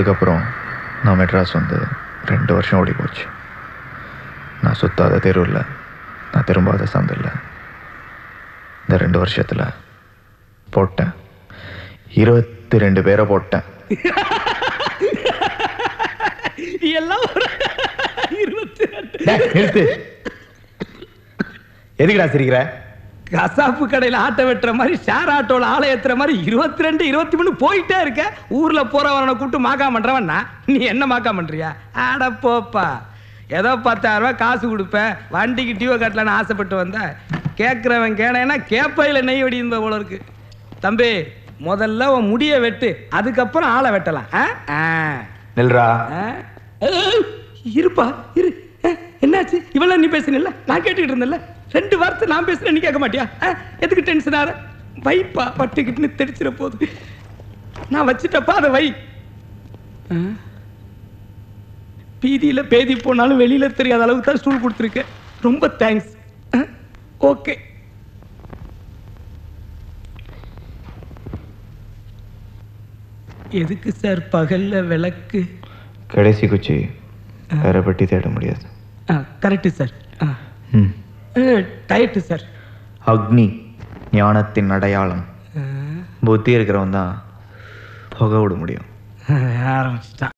அதுக்கப்புறம் நான் மெட்ராஸ் வந்து ரெண்டு வருஷம் ஓடி போச்சு நான் சுத்தாத தெரு இல்லை நான் திரும்பாத சந்து இல்லை இந்த ரெண்டு வருஷத்தில் போட்டேன் இருபத்தி ரெண்டு பேரை போட்டேன் எல்லாம் ஒரு இருபத்தி ரெண்டு நிறுத்து எதுக்குடா சிரிக்கிற கசாப்பு கடையில் ஆட்டை வெட்டுற மாதிரி ஷேர் ஆட்டோல ஆளை ஏத்துற மாதிரி இருபத்தி ரெண்டு இருபத்தி மூணு போயிட்டே இருக்க ஊர்ல போறவனை கூப்பிட்டு மாக்கா பண்றவன் நான். நீ என்ன மாக்கா பண்றியா அட போப்பா ஏதோ பத்தாயிரம் ரூபாய் காசு கொடுப்பேன் வண்டிக்கு டியூ கட்டலன்னு ஆசைப்பட்டு வந்த கேட்குறவன் கேனேன்னா கேப்பையில் நெய் வெடிந்த போல இருக்கு தம்பி முதல்ல உன் முடிய வெட்டு அதுக்கப்புறம் ஆளை வெட்டலாம் ஆ? ஆ. நில்றா ஆ? ஏய், இருப்பா இரு ஆ, என்னாச்சு இவெல்லாம் நீ பேசுனில்ல நான் கேட்டுக்கிட்டு இருந்தேன்ல ரெண்டு வார்த்தை நான் பேசுறேன் நீ கேட்க மாட்டியா ஆ, எதுக்கு டென்ஷன் ஆற வைப்பா பட்டுக்கிட்டுன்னு தெரிச்சிட போகுது நான் வச்சுட்டப்பா அதை வை ஆ? பீதியில பேதி போனாலும் வெளியில தெரியாத அளவுக்கு தான் ஸ்டூல் கொடுத்துருக்கேன் ரொம்ப தேங்க்ஸ் ஓகே எதுக்கு சார் பகல்ல விளக்கு கடைசி குச்சி வேற பெட்டி தேட முடியாது ஆ கரெக்டு சார் ஆ ம் டயட்டு சார் அக்னி ஞானத்தின் அடையாளம் புத்தி இருக்கிறவன் தான் புகை விட முடியும் ஆரம்பிச்சிட்டான்